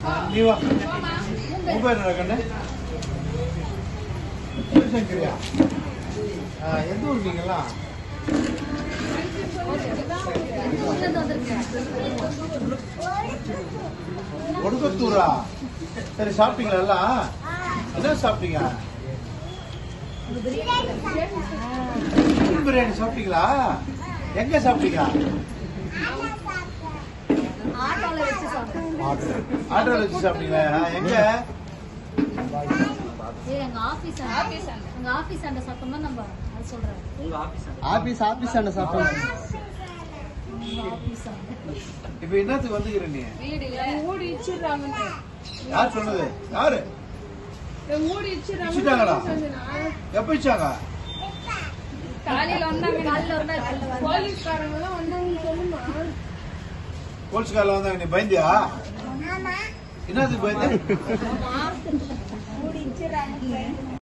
நீ வா உன் பேர் என்ன கண்ணு சிவசங்கரியா ஆ, எந்த ஊர் நீங்களாம் ஒடுக்கத்தூரா சரி சாப்பிட்டீங்களா எல்லாம் என்ன சாப்பிட்டீங்க சிக்கன் பிரியாணி சாப்பிட்டீங்களா எங்க சாப்பிட்டீங்க ஆட்டோல வச்சு சாப்பிடுறேன் ஆட்டோல வச்சு சாப்பிட்டீங்களா ஆ, எங்க ஏய், எங்க ஆபீஸ் எங்க ஆபீஸ் அண்ட சாப்பிட்டோம்னா நம்ம அது சொல்றேன் ஆபீஸ் ஆபீஸ் அண்ணா சாப்பிடணும் உங்க ஆபீஸ் அண்ட இப்ப என்னத்துக்கு வந்துக்கிற நீ மூடி இச்சிடுறாங்க யார் சொன்னது யாரு மூடி இச்சிட்டாங்களா? எப்ப வச்சாங்க காலையில வந்தாங்க காலைல வந்தா காலைல வந்தா போலீஸ்காரங்க எல்லாம் வந்தாங்கன்னு சொல்லுமா போலீஸ்காரில் வந்தாங்க நீ பயந்தியா என்னத்துக்கு பயந்து மூடி இச்சிடுறாங்க